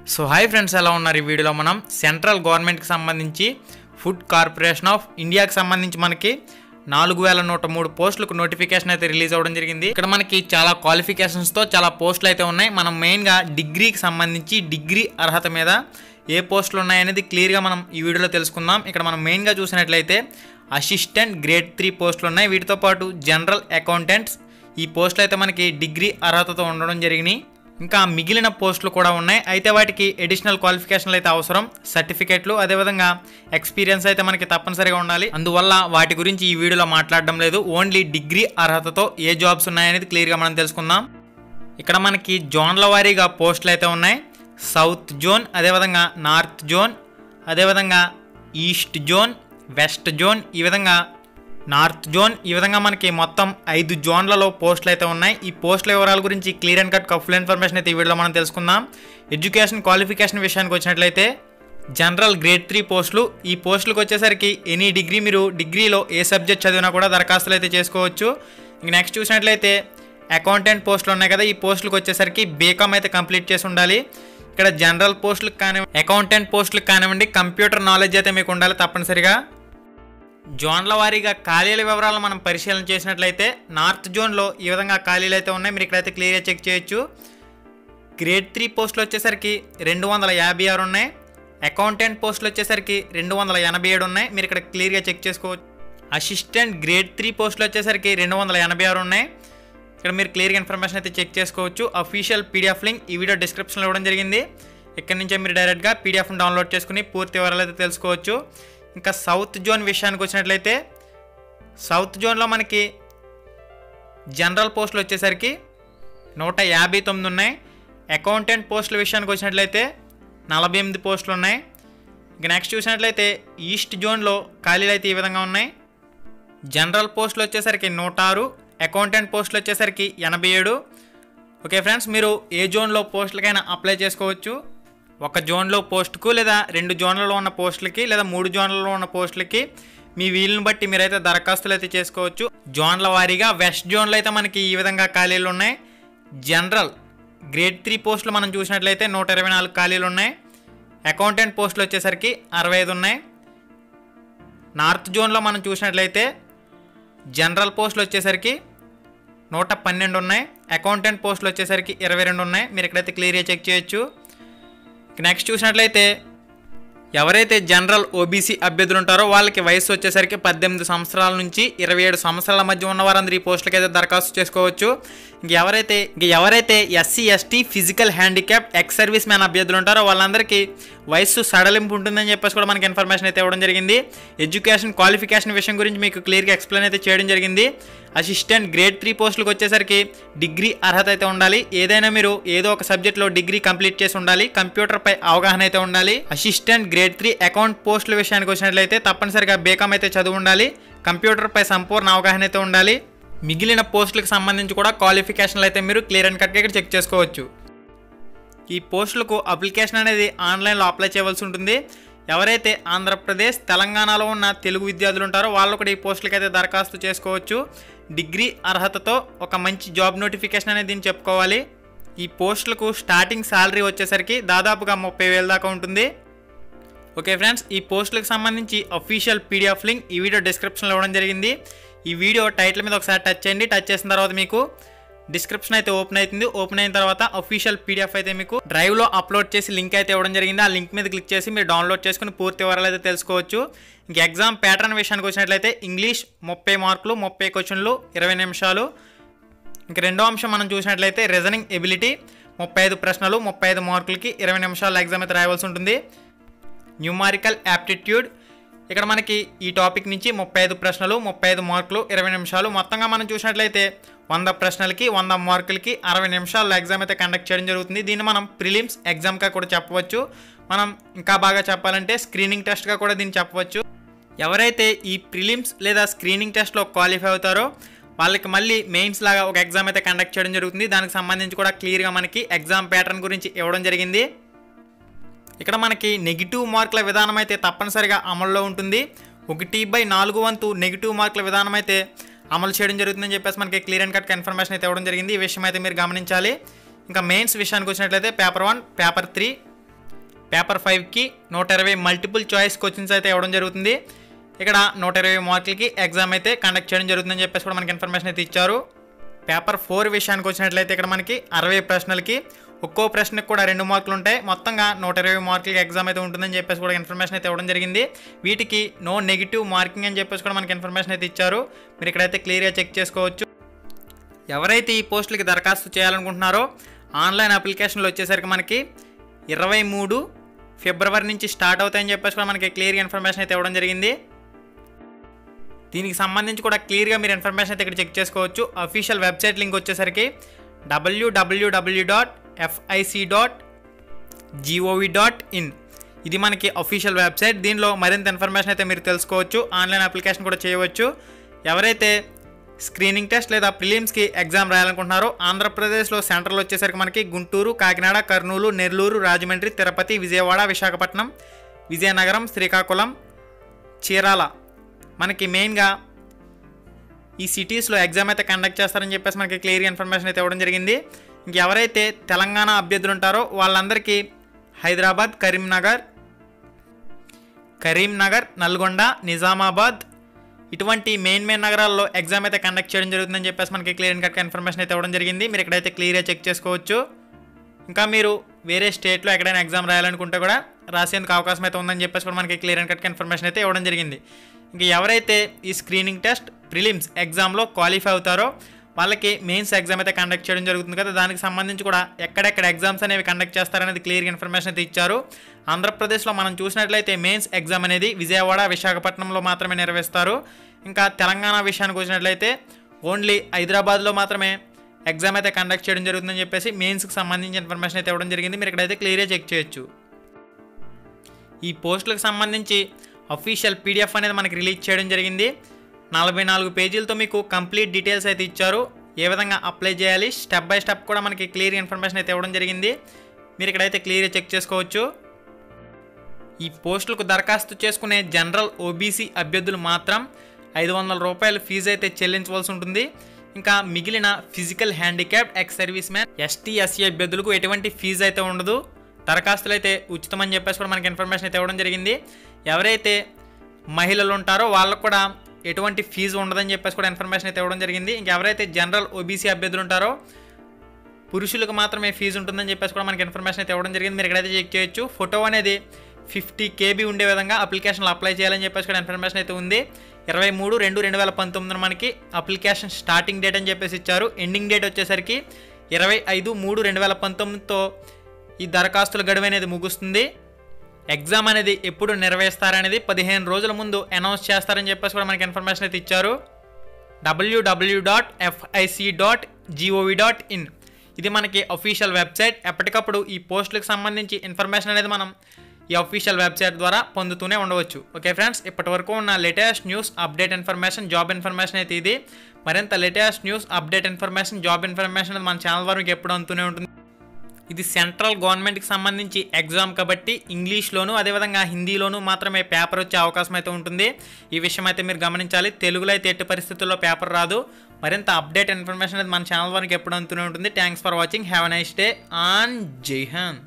so hi friends ఎలా ఉన్నారు ఈ వీడియోలో మనం సెంట్రల్ గవర్నమెంట్కి సంబంధించి ఫుడ్ కార్పొరేషన్ ఆఫ్ ఇండియాకి సంబంధించి మనకి నాలుగు వేల నూట మూడు పోస్టులకు నోటిఫికేషన్ అయితే రిలీజ్ అవ్వడం జరిగింది ఇక్కడ మనకి చాలా క్వాలిఫికేషన్స్తో చాలా పోస్టులు అయితే ఉన్నాయి మనం మెయిన్గా డిగ్రీకి సంబంధించి డిగ్రీ అర్హత మీద ఏ పోస్టులు ఉన్నాయనేది క్లియర్గా మనం ఈ వీడియోలో తెలుసుకుందాం ఇక్కడ మనం మెయిన్గా చూసినట్లయితే అసిస్టెంట్ గ్రేడ్ త్రీ పోస్టులు ఉన్నాయి వీటితో పాటు జనరల్ అకౌంటెంట్స్ ఈ పోస్టులు అయితే మనకి డిగ్రీ అర్హతతో ఉండడం జరిగినాయి ఇంకా మిగిలిన పోస్టులు కూడా ఉన్నాయి అయితే వాటికి అడిషనల్ క్వాలిఫికేషన్లు అయితే అవసరం సర్టిఫికెట్లు అదేవిధంగా ఎక్స్పీరియన్స్ అయితే మనకి తప్పనిసరిగా ఉండాలి అందువల్ల వాటి గురించి ఈ వీడియోలో మాట్లాడడం లేదు ఓన్లీ డిగ్రీ అర్హతతో ఏ జాబ్స్ ఉన్నాయనేది క్లియర్గా మనం తెలుసుకుందాం ఇక్కడ మనకి జోన్ల వారీగా పోస్టులు అయితే ఉన్నాయి సౌత్ జోన్ అదేవిధంగా నార్త్ జోన్ అదేవిధంగా ఈస్ట్ జోన్ వెస్ట్ జోన్ ఈ విధంగా నార్త్ జోన్ ఈ విధంగా మనకి మొత్తం ఐదు జోన్లలో పోస్టులు అయితే ఉన్నాయి ఈ పోస్టుల వివరాల గురించి clear and cut full information అయితే ఈ వీడియోలో మనం తెలుసుకుందాం ఎడ్యుకేషన్ క్వాలిఫికేషన్ విషయానికి వచ్చినట్లయితే జనరల్ గ్రేడ్ త్రీ పోస్టులు ఈ పోస్టులకు వచ్చేసరికి ఎనీ డిగ్రీ మీరు డిగ్రీలో ఏ సబ్జెక్ట్ చదివినా కూడా దరఖాస్తులు అయితే చేసుకోవచ్చు ఇంక నెక్స్ట్ చూసినట్లయితే అకౌంటెంట్ పోస్టులు ఉన్నాయి కదా ఈ పోస్టులకు వచ్చేసరికి బీకామ్ అయితే కంప్లీట్ చేసి ఉండాలి ఇక్కడ జనరల్ పోస్టులకు కానివ్వండి అకౌంటెంట్ పోస్టులకు కానివ్వండి కంప్యూటర్ నాలెడ్జ్ అయితే మీకు ఉండాలి తప్పనిసరిగా జోన్ల వారీగా ఖాళీల వివరాలను మనం పరిశీలన చేసినట్లయితే నార్త్ జోన్లో ఈ విధంగా ఖాళీలు అయితే ఉన్నాయి మీరు ఇక్కడైతే క్లియర్గా చెక్ చేయొచ్చు గ్రేడ్ త్రీ పోస్టులు వచ్చేసరికి రెండు వందల యాభై ఆరు ఉన్నాయి అకౌంటెంట్ పోస్టులు వచ్చేసరికి రెండు వందల ఎనభై ఏడు ఉన్నాయి మీరు ఇక్కడ క్లియర్గా చెక్ చేసుకోవచ్చు అసిస్టెంట్ గ్రేడ్ త్రీ పోస్టులు వచ్చేసరికి రెండు వందల ఎనభై ఆరు ఉన్నాయి ఇక్కడ మీరు క్లియర్గా ఇన్ఫర్మేషన్ అయితే చెక్ చేసుకోవచ్చు అఫీషియల్ పీడిఎఫ్ లింక్ ఈ వీడియో డిస్క్రిప్షన్లో ఇవ్వడం జరిగింది ఇక్కడ నుంచే మీరు డైరెక్ట్గా పీడిఎఫ్ని డౌన్లోడ్ చేసుకుని పూర్తి వివరాలు అయితే తెలుసుకోవచ్చు ఇంకా సౌత్ జోన్ విషయానికి వచ్చినట్లయితే సౌత్ జోన్లో మనకి జనరల్ పోస్టులు వచ్చేసరికి నూట యాభై తొమ్మిది ఉన్నాయి అకౌంటెంట్ పోస్టుల విషయానికి వచ్చినట్లయితే నలభై ఎనిమిది పోస్టులు ఉన్నాయి ఇక నెక్స్ట్ చూసినట్లయితే ఈస్ట్ జోన్లో ఖాళీలు అయితే ఈ విధంగా ఉన్నాయి జనరల్ పోస్టులు వచ్చేసరికి నూట ఆరు అకౌంటెంట్ పోస్టులు వచ్చేసరికి ఎనభై ఏడు ఓకే ఫ్రెండ్స్ మీరు ఏ జోన్లో పోస్టులకైనా అప్లై చేసుకోవచ్చు ఒక జోన్లో పోస్టుకు లేదా రెండు జోన్లలో ఉన్న పోస్టులకి లేదా మూడు జోన్లలో ఉన్న పోస్టులకి మీ వీలుని బట్టి మీరైతే దరఖాస్తులు అయితే చేసుకోవచ్చు జోన్ల వారీగా వెస్ట్ జోన్లో అయితే మనకి ఈ విధంగా ఖాళీలు ఉన్నాయి జనరల్ గ్రేడ్ త్రీ పోస్టులు మనం చూసినట్లయితే నూట ఇరవై నాలుగు ఖాళీలు ఉన్నాయి అకౌంటెంట్ పోస్టులు వచ్చేసరికి అరవై ఐదు ఉన్నాయి నార్త్ జోన్లో మనం చూసినట్లయితే జనరల్ పోస్టులు వచ్చేసరికి నూట పన్నెండు ఉన్నాయి అకౌంటెంట్ పోస్టులు వచ్చేసరికి ఇరవై రెండు ఉన్నాయి మీరు ఇక్కడైతే క్లియర్గా చెక్ చేయొచ్చు నెక్స్ట్ చూసినట్లయితే ఎవరైతే జనరల్ ఓబీసీ అభ్యర్థులు ఉంటారో వాళ్ళకి వయసు వచ్చేసరికి పద్దెనిమిది సంవత్సరాల నుంచి ఇరవై ఏడు సంవత్సరాల మధ్య ఉన్న వారందరూ ఈ పోస్టులకి అయితే దరఖాస్తు చేసుకోవచ్చు ఇంక ఎవరైతే ఇంక ఎవరైతే SC ST physical handicap ex service man అభ్యర్థులు ఉంటారో వాళ్ళందరికీ వయస్సు సడలింపు ఉంటుందని చెప్పేసి కూడా మనకి ఇన్ఫర్మేషన్ అయితే ఇవ్వడం జరిగింది ఎడ్యుకేషన్ క్వాలిఫికేషన్ విషయం గురించి మీకు క్లియర్గా ఎక్స్ప్లెయిన్ అయితే చేయడం జరిగింది అసిస్టెంట్ గ్రేడ్ త్రీ పోస్టులకు వచ్చేసరికి డిగ్రీ అర్హత అయితే ఉండాలి ఏదైనా మీరు ఏదో ఒక సబ్జెక్ట్లో డిగ్రీ కంప్లీట్ చేసి ఉండాలి కంప్యూటర్పై అవగాహన అయితే ఉండాలి అసిస్టెంట్ గ్రేడ్ త్రీ అకౌంట్ పోస్టుల విషయానికి వచ్చినట్లయితే తప్పనిసరిగా బేకామ్ అయితే చదువు ఉండాలి కంప్యూటర్పై సంపూర్ణ అవగాహన అయితే ఉండాలి మిగిలిన పోస్టులకు సంబంధించి కూడా క్వాలిఫికేషన్లు అయితే మీరు క్లియర్ అండ్ కట్గా ఇక్కడ చెక్ చేసుకోవచ్చు ఈ పోస్టులకు అప్లికేషన్ అనేది ఆన్లైన్లో అప్లై చేయవలసి ఉంటుంది ఎవరైతే ఆంధ్రప్రదేశ్ తెలంగాణలో ఉన్న తెలుగు విద్యార్థులు ఉంటారో వాళ్ళు కూడా ఈ పోస్టులకి అయితే దరఖాస్తు చేసుకోవచ్చు డిగ్రీ అర్హతతో ఒక మంచి జాబ్ నోటిఫికేషన్ అనేది దీన్ని చెప్పుకోవాలి ఈ పోస్టులకు స్టార్టింగ్ శాలరీ వచ్చేసరికి దాదాపుగా ముప్పై వేల దాకా ఉంటుంది ఓకే ఫ్రెండ్స్ ఈ పోస్టులకు సంబంధించి అఫీషియల్ పీడిఎఫ్ లింక్ ఈ వీడియో డిస్క్రిప్షన్లో ఇవ్వడం జరిగింది ఈ వీడియో టైటిల్ మీద ఒకసారి టచ్ చేయండి టచ్ చేసిన తర్వాత మీకు డిస్క్రిప్షన్ అయితే ఓపెన్ అవుతుంది ఓపెన్ అయిన తర్వాత అఫీషియల్ పీడిఎఫ్ అయితే మీకు డ్రైవ్లో అప్లోడ్ చేసి లింక్ అయితే ఇవ్వడం జరిగింది ఆ లింక్ మీద క్లిక్ చేసి మీరు డౌన్లోడ్ చేసుకుని పూర్తి వివరాలు అయితే తెలుసుకోవచ్చు ఇంక ఎగ్జామ్ ప్యాటర్న్ విషయానికి వచ్చినట్లయితే ఇంగ్లీష్ ముప్పై మార్కులు ముప్పై క్వశ్చన్లు ఇరవై నిమిషాలు ఇంక రెండో అంశం మనం చూసినట్లయితే రీజనింగ్ ఎబిలిటీ ముప్పై ఐదు ప్రశ్నలు ముప్పై ఐదు మార్కులకి ఇరవై నిమిషాలు ఎగ్జామ్ అయితే రాయవలసి ఉంటుంది న్యూమారికల్ యాప్టిట్యూడ్ ఇక్కడ మనకి ఈ టాపిక్ నుంచి ముప్పై ఐదు ప్రశ్నలు ముప్పై ఐదు మార్కులు ఇరవై నిమిషాలు మొత్తంగా మనం చూసినట్లయితే వంద ప్రశ్నలకి వంద మార్కులకి అరవై నిమిషాల్లో ఎగ్జామ్ అయితే కండక్ట్ చేయడం జరుగుతుంది దీన్ని మనం ప్రిలిమ్స్ ఎగ్జామ్గా కూడా చెప్పవచ్చు మనం ఇంకా బాగా చెప్పాలంటే స్క్రీనింగ్ టెస్ట్గా కూడా దీన్ని చెప్పవచ్చు ఎవరైతే ఈ ప్రిలిమ్స్ లేదా స్క్రీనింగ్ టెస్ట్లో క్వాలిఫై అవుతారో వాళ్ళకి మళ్ళీ మెయిన్స్ లాగా ఒక ఎగ్జామ్ అయితే కండక్ట్ చేయడం జరుగుతుంది దానికి సంబంధించి కూడా క్లియర్గా మనకి ఎగ్జామ్ ప్యాటర్న్ గురించి ఇవ్వడం జరిగింది ఇక్కడ మనకి నెగిటివ్ మార్కుల విధానం అయితే తప్పనిసరిగా అమల్లో ఉంటుంది ఒకటి బై నాలుగు వంతు నెగిటివ్ మార్కుల విధానం అయితే అమలు చేయడం జరుగుతుందని చెప్పేసి మనకి క్లియర్ అండ్ కట్ ఇన్ఫర్మేషన్ అయితే ఇవ్వడం జరిగింది ఈ విషయం అయితే మీరు గమనించాలి ఇంకా మెయిన్స్ విషయానికి వచ్చినట్లయితే paper one paper three paper ఫైవ్కి నూట ఇరవై మల్టిపుల్ చాయిస్ క్వశ్చన్స్ అయితే ఇవ్వడం జరుగుతుంది ఇక్కడ నూట ఇరవై మార్కులకి ఎగ్జామ్ అయితే కండక్ట్ చేయడం జరుగుతుందని చెప్పేసి కూడా మనకి ఇన్ఫర్మేషన్ అయితే ఇచ్చారు పేపర్ ఫోర్ విషయానికి వచ్చినట్లయితే ఇక్కడ మనకి అరవై ప్రశ్నలకి ఒక్కో ప్రశ్నకు కూడా రెండు మార్కులు ఉంటాయి మొత్తంగా నూట ఇరవై మార్కులకి ఎగ్జామ్ అయితే ఉంటుందని చెప్పేసి కూడా ఇన్ఫర్మేషన్ అయితే ఇవ్వడం జరిగింది వీటికి నో నెగిటివ్ మార్కింగ్ అని చెప్పేసి కూడా మనకి ఇన్ఫర్మేషన్ అయితే ఇచ్చారు మీరు ఇక్కడైతే క్లియర్గా చెక్ చేసుకోవచ్చు ఎవరైతే ఈ పోస్టులకి దరఖాస్తు చేయాలనుకుంటున్నారో ఆన్లైన్ అప్లికేషన్లు వచ్చేసరికి మనకి ఇరవై మూడు ఫిబ్రవరి నుంచి స్టార్ట్ అవుతాయని చెప్పేసి కూడా మనకి క్లియర్ ఇన్ఫర్మేషన్ అయితే ఇవ్వడం జరిగింది దీనికి సంబంధించి కూడా క్లియర్గా మీరు ఇన్ఫర్మేషన్ అయితే ఇక్కడ చెక్ చేసుకోవచ్చు అఫీషియల్ వెబ్సైట్ లింక్ వచ్చేసరికి WWW dot FIC dot GOV dot in ఇది మనకి అఫీషియల్ వెబ్సైట్ దీనిలో మరింత ఇన్ఫర్మేషన్ అయితే మీరు తెలుసుకోవచ్చు ఆన్లైన్ అప్లికేషన్ కూడా చేయవచ్చు ఎవరైతే స్క్రీనింగ్ టెస్ట్ లేదా ప్రిలిమ్స్కి ఎగ్జామ్ రాయాలనుకుంటున్నారో ఆంధ్రప్రదేశ్లో సెంటర్లు వచ్చేసరికి మనకి గుంటూరు కాకినాడ కర్నూలు నెల్లూరు రాజమండ్రి తిరుపతి విజయవాడ విశాఖపట్నం విజయనగరం శ్రీకాకుళం చీరాల మనకి మెయిన్గా ఈ సిటీస్లో ఎగ్జామ్ అయితే కండక్ట్ చేస్తారని చెప్పేసి మనకి క్లియర్ ఇన్ఫర్మేషన్ అయితే ఇవ్వడం జరిగింది ఇంకెవరైతే తెలంగాణ అభ్యర్థులు ఉంటారో వాళ్ళందరికీ హైదరాబాద్ కరీంనగర్ కరీంనగర్ నల్గొండ నిజామాబాద్ ఇటువంటి మెయిన్ మెయిన్ నగరాల్లో ఎగ్జామ్ అయితే కండక్ట్ చేయడం జరుగుతుందని చెప్పేసి మనకి క్లియర్ కట్ ఇన్ఫర్మేషన్ అయితే ఇవ్వడం జరిగింది మీరు ఇక్కడైతే క్లియర్గా చెక్ చేసుకోవచ్చు ఇంకా మీరు వేరే స్టేట్లో ఎక్కడైనా ఎగ్జామ్ రాయాలనుకుంటే కూడా రాసేందుకు అవకాశం అయితే ఉందని చెప్పేసి కూడా మనకి క్లియర్ అండ్ కట్ ఇన్ఫర్మేషన్ అయితే ఇవ్వడం జరిగింది ఇంకా ఎవరైతే ఈ స్క్రీనింగ్ టెస్ట్ ప్రిలిమ్స్ ఎగ్జామ్లో క్వాలిఫై అవుతారో వాళ్ళకి మెయిన్స్ ఎగ్జామ్ అయితే కండక్ట్ చేయడం జరుగుతుంది కదా దానికి సంబంధించి కూడా ఎక్కడెక్కడ ఎగ్జామ్స్ అనేవి కండక్ట్ చేస్తారనేది క్లియర్ ఇన్ఫర్మేషన్ అయితే ఇచ్చారు ఆంధ్రప్రదేశ్లో మనం చూసినట్లయితే మెయిన్స్ ఎగ్జామ్ అనేది విజయవాడ విశాఖపట్నంలో మాత్రమే నిర్వహిస్తారు ఇంకా తెలంగాణ విషయానికి వచ్చినట్లయితే ఓన్లీ హైదరాబాద్లో మాత్రమే ఎగ్జామ్ అయితే కండక్ట్ చేయడం జరుగుతుందని చెప్పేసి మెయిన్స్కి సంబంధించిన ఇన్ఫర్మేషన్ అయితే ఇవ్వడం జరిగింది మీరు ఇక్కడైతే క్లియర్గా చెక్ చేయొచ్చు ఈ పోస్టులకు సంబంధించి అఫీషియల్ పీడిఎఫ్ అనేది మనకి రిలీజ్ చేయడం జరిగింది నలభై నాలుగు పేజీలతో మీకు కంప్లీట్ డీటెయిల్స్ అయితే ఇచ్చారు ఏ విధంగా అప్లై చేయాలి స్టెప్ బై స్టెప్ కూడా మనకి క్లియర్ ఇన్ఫర్మేషన్ అయితే ఇవ్వడం జరిగింది మీరు ఇక్కడైతే క్లియర్గా చెక్ చేసుకోవచ్చు ఈ పోస్టులకు దరఖాస్తు చేసుకునే జనరల్ ఓబీసీ అభ్యర్థులు మాత్రం ఐదు వందల రూపాయలు ఫీజు అయితే చెల్లించవలసి ఉంటుంది ఇంకా మిగిలిన physical handicap ex service man ST SC అభ్యర్థులకు ఎటువంటి ఫీజు అయితే ఉండదు దరఖాస్తులు అయితే ఉచితమని చెప్పేసి కూడా మనకి ఇన్ఫర్మేషన్ అయితే ఇవ్వడం జరిగింది ఎవరైతే మహిళలు ఉంటారో వాళ్ళకు కూడా ఎటువంటి ఫీజు ఉండదని చెప్పేసి కూడా ఇన్ఫర్మేషన్ అయితే ఇవ్వడం జరిగింది ఇంకెవరైతే జనరల్ ఓబీసీ అభ్యర్థులు ఉంటారో పురుషులకు మాత్రమే ఫీజు ఉంటుందని చెప్పేసి కూడా మనకి ఇన్ఫర్మేషన్ అయితే ఇవ్వడం జరిగింది మీరు ఎక్కడైతే చెక్ చేయొచ్చు ఫోటో అనేది ఫిఫ్టీ కేబీ ఉండే విధంగా అప్లికేషన్లు అప్లై చేయాలని చెప్పేసి కూడా ఇన్ఫర్మేషన్ అయితే ఉంది ఇరవై మూడు రెండు రెండు వేల పంతొమ్మిదిన మనకి అప్లికేషన్ స్టార్టింగ్ డేట్ అని చెప్పేసి ఇచ్చారు ఎండింగ్ డేట్ వచ్చేసరికి ఇరవై ఐదు మూడు రెండు వేల పంతొమ్మిదితో ఈ దరఖాస్తుల గడువు అనేది ముగుస్తుంది ఎగ్జామ్ అనేది ఎప్పుడు నిర్వహిస్తారనేది పదిహేను రోజుల ముందు అనౌన్స్ చేస్తారని చెప్పేసి కూడా మనకి ఇన్ఫర్మేషన్ అయితే ఇచ్చారు W W dot FIC dot GOV dot in ఇది మనకి అఫీషియల్ వెబ్సైట్ ఎప్పటికప్పుడు ఈ పోస్టులకు సంబంధించి ఇన్ఫర్మేషన్ అనేది మనం ఈ అఫీషియల్ వెబ్సైట్ ద్వారా పొందుతూనే ఉండవచ్చు ఓకే ఫ్రెండ్స్ ఇప్పటి వరకు ఉన్న latest news update information job information అయితే ఇది మరింత latest news update information job information అనేది మన ఛానల్ వరకు ఎప్పుడు అందుతూనే ఉంటుంది ఇది సెంట్రల్ గవర్నమెంట్కి సంబంధించి ఎగ్జామ్ కాబట్టి ఇంగ్లీష్లోను అదేవిధంగా హిందీలోను మాత్రమే పేపర్ వచ్చే అవకాశం అయితే ఉంటుంది ఈ విషయం అయితే మీరు గమనించాలి తెలుగులో అయితే ఎట్టి పరిస్థితుల్లో పేపర్ రాదు మరింత అప్డేట్ ఇన్ఫర్మేషన్ అనేది మన ఛానల్ వరకు ఎప్పుడు అందుతూనే ఉంటుంది thanks for watching have nice day on జై హింద్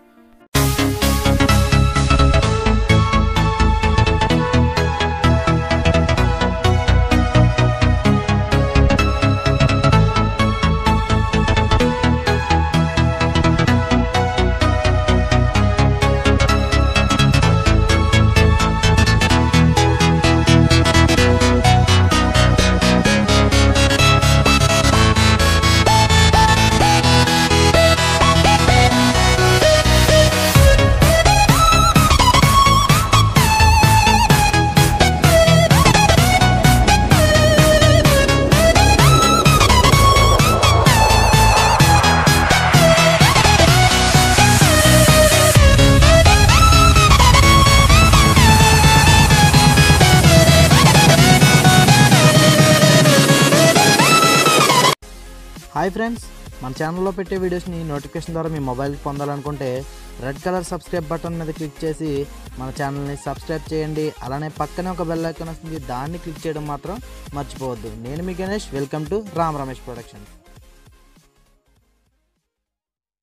హాయ్ ఫ్రెండ్స్ మన ఛానల్లో పెట్టే వీడియోస్ని నోటిఫికేషన్ ద్వారా మీ మొబైల్కి పొందాలనుకుంటే రెడ్ కలర్ సబ్స్క్రైబ్ బటన్ మీద క్లిక్ చేసి మన ఛానల్ని సబ్స్క్రైబ్ చేయండి అలానే పక్కనే ఒక బెల్ ఐకాన్ వస్తుంది దాన్ని క్లిక్ చేయడం మాత్రం మర్చిపోవద్దు నేను మీ Ganesh welcome to Ram Ramesh productions